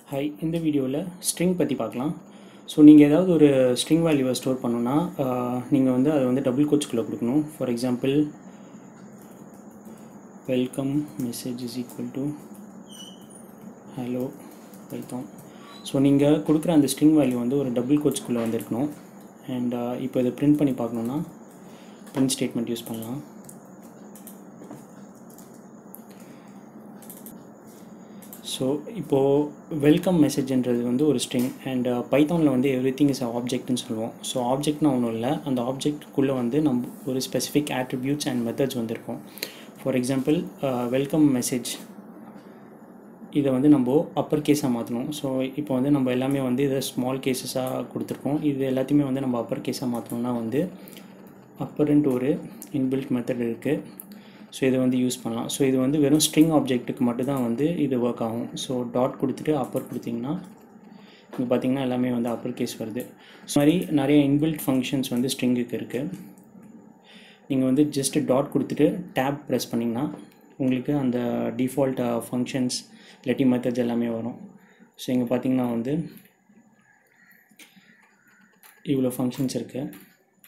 hi இந்த வீடியோவில் string பற்றி பார்க்கலாம் ஸோ நீங்கள் ஏதாவது ஒரு ஸ்ட்ரிங் வேல்யூவை ஸ்டோர் பண்ணணுன்னா நீங்கள் வந்து அதை வந்து டபுள் கோச்சுக்குள்ளே கொடுக்கணும் for example welcome message is equal to hello Python so நீங்கள் கொடுக்குற அந்த ஸ்ட்ரிங் வேல்யூ வந்து ஒரு டபுள் கோச்சுக்குள்ளே வந்திருக்கணும் அண்ட் இப்போ இதை பிரிண்ட் பண்ணி பார்க்கணுன்னா பிரிண்ட் ஸ்டேட்மெண்ட் யூஸ் பண்ணலாம் ஸோ இப்போது வெல்கம் மெசேஜ்ன்றது வந்து ஒரு ஸ்ட்ரிங் அண்ட் பைத்தானில் வந்து எவ்ரி திங் இஸ் ஆப்ஜெக்ட்னு சொல்லுவோம் ஸோ ஆப்ஜெக்ட்னா ஒன்றும் இல்லை அந்த ஆப்ஜெக்ட்குள்ளே வந்து நம்ம ஒரு ஸ்பெசிஃபிக் ஆட்ரிபியூட்ஸ் அண்ட் மெத்தட்ஸ் வந்திருக்கும் ஃபார் எக்ஸாம்பிள் வெல்கம் மெசேஜ் இதை வந்து நம்ம அப்பர் கேஸாக மாற்றணும் ஸோ இப்போ வந்து நம்ம எல்லாமே வந்து இதை ஸ்மால் கேஸஸாக கொடுத்துருக்கோம் இது எல்லாத்தையுமே வந்து நம்ம அப்பர் கேஸாக மாற்றணும்னா வந்து அப்பர்ன்ட்டு ஒரு இன்பில்ட் மெத்தட் இருக்குது ஸோ இதை வந்து யூஸ் பண்ணலாம் ஸோ இது வந்து வெறும் ஸ்ட்ரிங் ஆப்ஜெக்ட்டுக்கு மட்டும்தான் வந்து இது ஒர்க் ஆகும் ஸோ டாட் கொடுத்துட்டு அப்பர் கொடுத்திங்கன்னா இங்கே பார்த்தீங்கன்னா எல்லாமே வந்து அப்பர் கேஸ் வருது ஸோ மாதிரி நிறைய இன்பில்ட் ஃபங்க்ஷன்ஸ் வந்து ஸ்ட்ரிங்குக்கு இருக்குது நீங்கள் வந்து ஜஸ்ட்டு டாட் கொடுத்துட்டு டேப் ப்ரெஸ் பண்ணிங்கன்னா உங்களுக்கு அந்த டிஃபால்ட் ஃபங்க்ஷன்ஸ் இல்லாட்டி மெத்தட்ஸ் எல்லாமே வரும் ஸோ இங்கே பார்த்தீங்கன்னா வந்து இவ்வளோ ஃபங்க்ஷன்ஸ் இருக்குது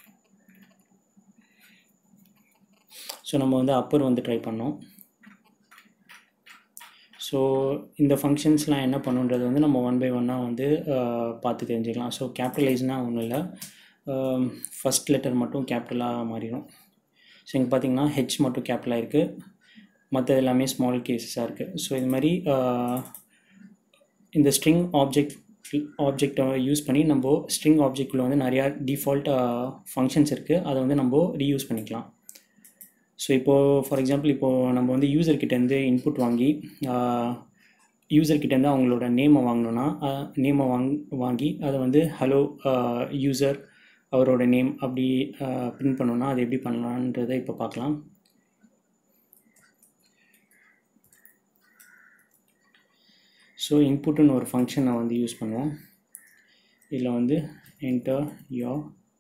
ஸோ நம்ம வந்து அப்பர் வந்து ட்ரை பண்ணோம் ஸோ இந்த ஃபங்க்ஷன்ஸ்லாம் என்ன பண்ணுன்றது வந்து நம்ம ஒன் பை ஒன்னாக வந்து பார்த்து தெரிஞ்சுக்கலாம் ஸோ கேபிட்டலைஸ்னால் ஒன்றும் இல்லை ஃபஸ்ட் லெட்டர் மட்டும் கேபிட்டலாக மாறிடும் ஸோ இங்கே பார்த்தீங்கன்னா ஹெச் மட்டும் கேபிட்டலாக இருக்குது மற்ற எல்லாமே ஸ்மால் கேஸஸாக இருக்குது ஸோ இது மாதிரி இந்த ஸ்ட்ரிங் ஆப்ஜெக்ட் ஆப்ஜெக்டை யூஸ் பண்ணி நம்ம ஸ்ட்ரிங் ஆப்ஜெக்டில் வந்து நிறையா டிஃபால்ட் ஃபங்க்ஷன்ஸ் இருக்குது அதை வந்து நம்ம ரீயூஸ் பண்ணிக்கலாம் ஸோ இப்போது ஃபார் எக்ஸாம்பிள் இப்போது நம்ம வந்து யூசர்கிட்டேருந்து இன்புட் வாங்கி யூசர்கிட்டேருந்து அவங்களோட நேமை வாங்கினோன்னா நேமை வாங் வாங்கி அதை வந்து ஹலோ யூசர் அவரோட நேம் அப்படி பிரிண்ட் பண்ணோன்னா அது எப்படி பண்ணலான்றதை இப்போ பார்க்கலாம் ஸோ இன்புட்டுன்னு ஒரு ஃபங்க்ஷனை வந்து யூஸ் பண்ணுவோம் இதில் வந்து என்டர் யோ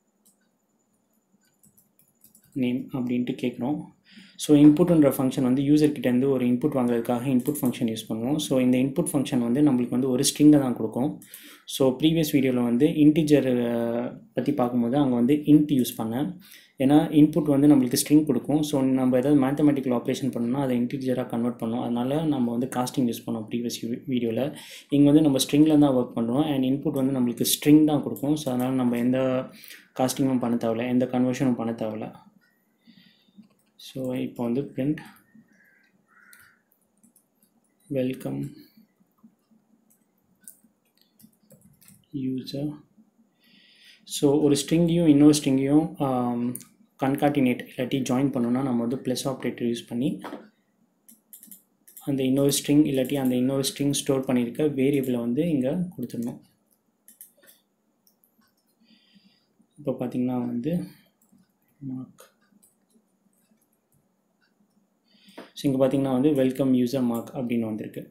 நேம் அப்படின்ட்டு கேட்குறோம் ஸோ இன்புட்ன்ற ஃபங்க்ஷன் வந்து யூசர்கிட்டேருந்து ஒரு இன்புட் வாங்குறதுக்காக இன்புட் ஃபங்க்ஷன் யூஸ் பண்ணுவோம் ஸோ இந்த இன்புட் ஃபங்க்ஷன் வந்து நம்மளுக்கு வந்து ஒரு ஸ்ட்ரிங்கை தான் கொடுக்கும் ஸோ ப்ரீவியஸ் வீடியோவில் வந்து இன்டிஜர் பற்றி பார்க்கும்போது அங்கே வந்து இன்ட் யூஸ் பண்ணேன் ஏன்னா இன்புட் வந்து நம்மளுக்கு ஸ்ட்ரிங் கொடுக்கும் ஸோ நம்ம ஏதாவது மேத்தமெட்டிக்கல் ஆப்ரேஷன் பண்ணோம்னா அதை இன்டிஜராக கன்வெர்ட் பண்ணோம் அதனால் நம்ம வந்து காஸ்டிங் யூஸ் பண்ணோம் ப்ரீவியஸ் வீடியோவில் இங்கே வந்து நம்ம ஸ்ட்ரிங்கில் தான் ஒர்க் பண்ணுறோம் அண்ட் இன்புட் வந்து நம்மளுக்கு ஸ்ட்ரிங் தான் கொடுக்கும் ஸோ அதனால் நம்ம எந்த காஸ்டிங்கும் பண்ண தேவையில்ல எந்த கன்வர்ஷனும் பண்ண தேவையில்ல ஸோ இப்போ வந்து பிரிண்ட் வெல்கம் யூசர் ஸோ ஒரு ஸ்ட்ரிங்கையும் இன்னொரு ஸ்ட்ரிங்கையும் கன்காட்டினேட் இல்லாட்டி ஜாயின் பண்ணோன்னா நம்ம வந்து ப்ளஸ் ஆப்ரேட்டர் யூஸ் பண்ணி அந்த இன்னொரு ஸ்ட்ரிங் இல்லாட்டி அந்த இன்னொரு ஸ்ட்ரிங் ஸ்டோர் பண்ணியிருக்க வேரியபிளை வந்து இங்கே கொடுத்துடணும் இப்போ பார்த்திங்கன்னா வந்து மார்க் ஸோ இங்கே பார்த்தீங்கன்னா வந்து வெல்கம் யூசர் மார்க் அப்படின்னு வந்திருக்கு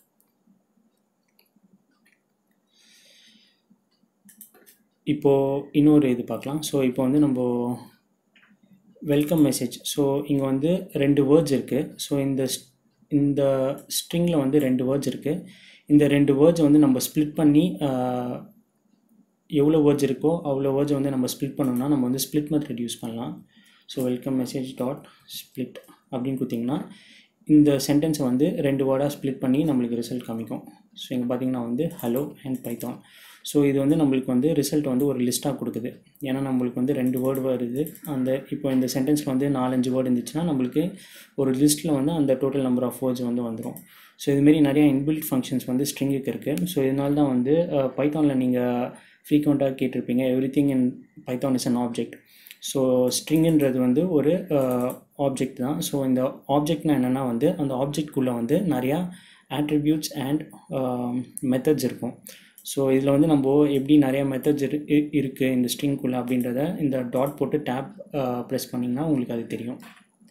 இப்போது இன்னொரு இது பார்க்கலாம் ஸோ இப்போ வந்து நம்ம வெல்கம் மெசேஜ் ஸோ இங்கே வந்து ரெண்டு வேர்ட்ஸ் இருக்குது ஸோ இந்த இந்த ஸ்ட்ரிங்கில் வந்து ரெண்டு வேர்ட்ஸ் இருக்குது இந்த ரெண்டு வேர்ட்ஸ் வந்து நம்ம ஸ்ப்ளிட் பண்ணி எவ்வளோ வேர்ட்ஸ் இருக்கோ அவ்வளோ வேர்ட்ஸ் வந்து நம்ம ஸ்ப்ளிட் பண்ணோம்னா நம்ம வந்து ஸ்ப்ளிட் மெத்தட் யூஸ் பண்ணலாம் so welcome message dot split அப்படின்னு கொடுத்திங்கன்னா இந்த சென்டென்ஸை வந்து ரெண்டு வேர்டாக ஸ்ப்ளிட் பண்ணி நம்மளுக்கு ரிசல்ட் காமிக்கும் ஸோ இங்கே பார்த்தீங்கன்னா வந்து ஹலோ அண்ட் பைத்தான் ஸோ இது வந்து நம்மளுக்கு வந்து ரிசல்ட் வந்து ஒரு லிஸ்ட்டாக கொடுக்குது ஏன்னா நம்மளுக்கு வந்து ரெண்டு வேர்டு வருது அந்த இப்போ இந்த சென்டென்ஸில் வந்து நாலஞ்சு வேர்டு இருந்துச்சுன்னா நம்மளுக்கு ஒரு லிஸ்ட்டில் வந்து அந்த டோட்டல் நம்பர் ஆஃப் வேர்ட்ஸ் வந்து வந்துடும் ஸோ இதுமாரி நிறையா இன்பில்ட் ஃபங்க்ஷன்ஸ் வந்து ஸ்ட்ரிங்குக்கு இருக்குது ஸோ இதனால தான் வந்து பைத்தானில் நீங்கள் ஃப்ரீக்வெண்ட்டாக கேட்டிருப்பீங்க everything in Python is an object so ஸ்ட்ரிங்குன்றது வந்து ஒரு ஆப்ஜெக்ட் தான் ஸோ இந்த ஆப்ஜெக்ட்னா என்னென்னா வந்து அந்த ஆப்ஜெக்ட்குள்ளே வந்து நிறையா ஆட்ரிபியூட்ஸ் அண்ட் மெத்தட்ஸ் இருக்கும் ஸோ இதில் வந்து நம்ம எப்படி நிறைய மெத்தட்ஸ் இரு இருக்குது இந்த ஸ்ட்ரிங்குள்ளே அப்படின்றத இந்த டாட் போட்டு டேப் ப்ரெஸ் பண்ணிங்கன்னா உங்களுக்கு அது தெரியும்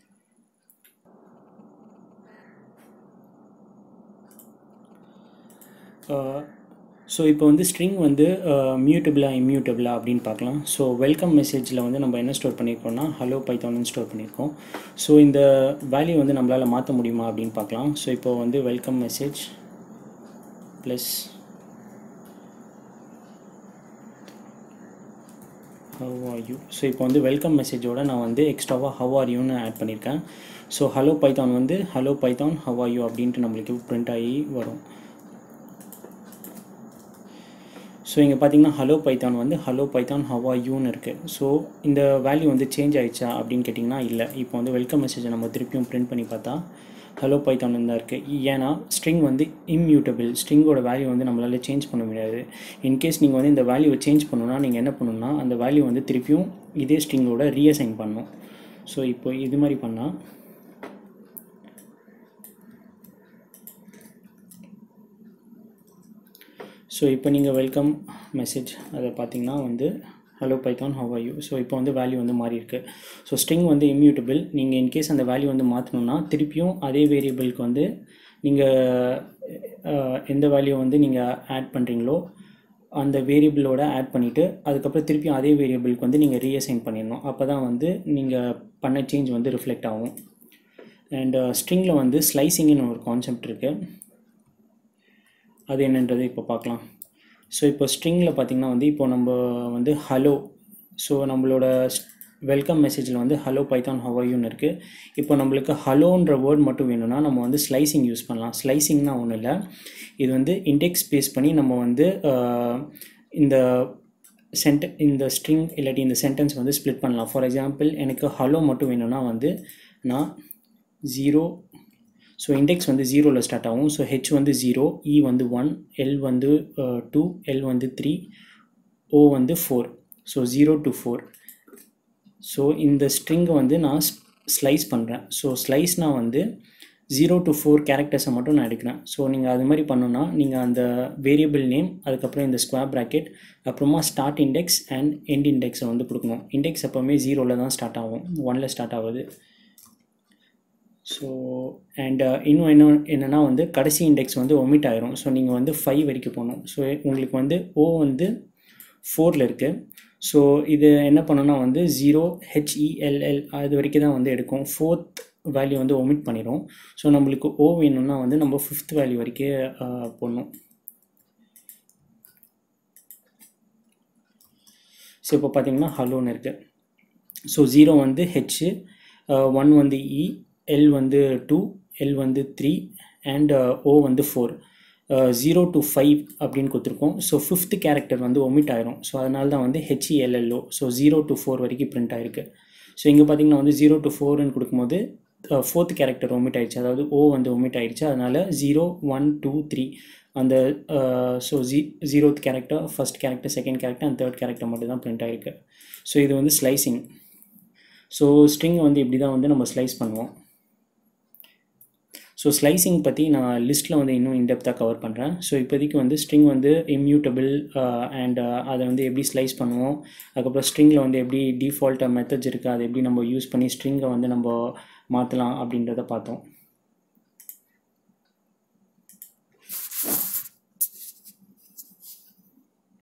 ஸோ இப்போ வந்து ஸ்ட்ரிங் வந்து மியூட்டபிளா இம்யூட்டபிளா அப்படின்னு பார்க்கலாம் ஸோ வெல்கம் மெசேஜில் வந்து நம்ம என்ன ஸ்டோர் பண்ணியிருக்கோம்னா ஹலோ பைத்தான்னு ஸ்டோர் பண்ணியிருக்கோம் ஸோ இந்த வேல்யூ வந்து நம்மளால் மாற்ற முடியுமா அப்படின்னு பார்க்கலாம் ஸோ இப்போ வந்து welcome message plus how are you so இப்போ வந்து வெல்கம் மெசேஜோட நான் வந்து எக்ஸ்ட்ராவாக ஹவ் ஆர் யூன்னு ஆட் பண்ணியிருக்கேன் ஸோ ஹலோ பைத்தான் வந்து hello Python how are you அப்படின்ட்டு நம்மளுக்கு பிரிண்ட் ஆகி வரும் ஸோ இங்கே பார்த்தீங்கன்னா ஹலோ பைத்தான் வந்து ஹலோ பைத்தான் ஹவா யூன்னு இருக்குது ஸோ இந்த வேல்யூ வந்து சேஞ்ச் ஆயிடுச்சா அப்படின்னு கேட்டிங்கன்னா இல்லை இப்போ வந்து வெல்கம் மெசேஜை நம்ம திருப்பியும் பிரிண்ட் பண்ணி பார்த்தா ஹலோ பைத்தான் தான் இருக்குது ஏன்னா ஸ்ட்ரிங் வந்து இம்யூட்டபிள் ஸ்ட்ரிங்கோட வேல்யூ வந்து நம்மளால் சேஞ்ச் பண்ண முடியாது இன்கேஸ் நீங்கள் வந்து இந்த வேல்யூவை சேஞ்ச் பண்ணணும்னா நீங்கள் என்ன பண்ணணும்னா அந்த வேல்யூ வந்து திருப்பியும் இதே ஸ்ட்ரிங்கோட ரீஅசைன் பண்ணணும் ஸோ இப்போ இது மாதிரி பண்ணால் ஸோ இப்போ நீங்கள் வெல்கம் மெசேஜ் அதை பார்த்தீங்கன்னா வந்து hello Python how are you so இப்போ வந்து வேல்யூ வந்து மாறி இருக்கு ஸோ ஸ்ட்ரிங் வந்து இம்யூட்டபிள் நீங்கள் இன்கேஸ் அந்த வேல்யூ வந்து மாற்றணும்னா திருப்பியும் அதே வேரியபிளுக்கு வந்து நீங்கள் எந்த வேல்யூ வந்து நீங்கள் ஆட் பண்ணுறீங்களோ அந்த வேரியபிளோட ஆட் பண்ணிவிட்டு அதுக்கப்புறம் திருப்பியும் அதே வேரியபிளுக்கு வந்து நீங்கள் ரீஅசைன் பண்ணிடணும் அப்போ தான் வந்து நீங்கள் பண்ண சேஞ்ச் வந்து ரிஃப்ளெக்ட் ஆகும் அண்ட் ஸ்ட்ரிங்கில் வந்து ஸ்லைசிங்னு ஒரு கான்செப்ட் இருக்குது அது என்னன்றது இப்போ பார்க்கலாம் ஸோ இப்போ ஸ்ட்ரிங்கில் பார்த்திங்கன்னா வந்து இப்போ நம்ம வந்து ஹலோ ஸோ நம்மளோட வெல்கம் மெசேஜில் வந்து ஹலோ பைத்தான் ஹவையூன்னு இருக்குது இப்போ நம்மளுக்கு ஹலோன்ற வேர்ட் மட்டும் வேணும்னா நம்ம வந்து ஸ்லைசிங் யூஸ் பண்ணலாம் ஸ்லைசிங்னா ஒன்றும் இல்லை இது வந்து இண்டெக்ஸ் பேஸ் பண்ணி நம்ம வந்து இந்த சென்ட இந்த ஸ்ட்ரிங் இல்லாட்டி இந்த சென்டென்ஸ் வந்து ஸ்ப்ளிட் பண்ணலாம் ஃபார் எக்ஸாம்பிள் எனக்கு ஹலோ மட்டும் வேணும்னா வந்து நான் ஜீரோ ஸோ இண்டெக்ஸ் வந்து ஜீரோவில் ஸ்டார்ட் ஆகும் ஸோ ஹெச் வந்து ஜீரோ இ வந்து ஒன் எல் வந்து டூ எல் வந்து த்ரீ ஓ வந்து four so zero to four so இந்த ஸ்ட்ரிங்கை வந்து நான் ஸ்லைஸ் பண்ணுறேன் ஸோ ஸ்லைஸ்னால் வந்து ஜீரோ டு ஃபோர் கேரக்டர்ஸை மட்டும் நான் எடுக்கிறேன் ஸோ நீங்கள் அது மாதிரி பண்ணணுன்னா நீங்கள் அந்த வேரியபிள் நேம் அதுக்கப்புறம் இந்த ஸ்கொயர் ப்ராக்கெட் அப்புறமா ஸ்டார்ட் இண்டெக்ஸ் அண்ட் எண்ட் இண்டெக்ஸை வந்து கொடுக்கணும் இண்டெக்ஸ் எப்போவுமே ஜீரோவில் தான் ஸ்டார்ட் ஆகும் ஒனில் ஸ்டார்ட் ஆகுது ஸோ அண்ட் இன்னும் என்ன என்னென்னா வந்து கடைசி இண்டெக்ஸ் வந்து ஒமிட் ஆயிரும் ஸோ நீங்கள் வந்து ஃபைவ் வரைக்கும் போகணும் ஸோ உங்களுக்கு வந்து ஓ வந்து ஃபோரில் இருக்குது ஸோ இது என்ன பண்ணணும்னா வந்து ஜீரோ ஹெச்இஎல்எல் அது வரைக்கும் தான் வந்து எடுக்கும் ஃபோர்த் வேல்யூ வந்து ஒமிட் பண்ணிடும் ஸோ நம்மளுக்கு ஓ வேணும்னா வந்து நம்ம ஃபிஃப்த் வேல்யூ வரைக்கும் போடணும் ஸோ இப்போ பார்த்தீங்கன்னா ஹலோன்னு இருக்குது ஸோ ஜீரோ வந்து ஹெச்சு ஒன் வந்து இ எல் வந்து டூ எல் வந்து த்ரீ அண்ட் ஓ வந்து ஃபோர் ஜீரோ டு ஃபைவ் அப்படின்னு கொடுத்துருக்கோம் ஸோ ஃபிஃப்த் கேரக்டர் வந்து ஒமிட் ஆயிரும் ஸோ அதனால தான் வந்து H E L L O so zero to four வரைக்கும் பிரிண்ட் ஆயிருக்கு ஸோ இங்கே பார்த்தீங்கன்னா வந்து ஜீரோ டு ஃபோர்னு கொடுக்கும்போது ஃபோர்த் கேரக்டர் ஒமிட் ஆயிடுச்சு அதாவது ஓ வந்து ஒமிட் ஆயிடுச்சு அதனால் ஜீரோ ஒன் டூ த்ரீ அந்த ஸோ ஜீ zeroth character first character second character and third character மட்டும் தான் பிரிண்ட் ஆயிருக்கு ஸோ இது வந்து ஸ்லைசிங் ஸோ ஸ்ட்ரிங் வந்து இப்படி தான் வந்து நம்ம ஸ்லைஸ் பண்ணுவோம் ஸோ ஸ்லைசிங் பற்றி நான் லிஸ்ட்டில் வந்து இன்னும் இன்டெப்த்தாக கவர் பண்ணுறேன் ஸோ இப்போதைக்கு வந்து ஸ்ட்ரிங் வந்து இம்யூட்டபிள் அண்ட் அதை வந்து எப்படி ஸ்லைஸ் பண்ணுவோம் அதுக்கப்புறம் ஸ்ட்ரிங்கில் வந்து எப்படி டிஃபால்ட்டாக மெத்தட்ஸ் இருக்குது அதை எப்படி நம்ம யூஸ் பண்ணி ஸ்ட்ரிங்கை வந்து நம்ம மாற்றலாம் அப்படின்றத பார்த்தோம்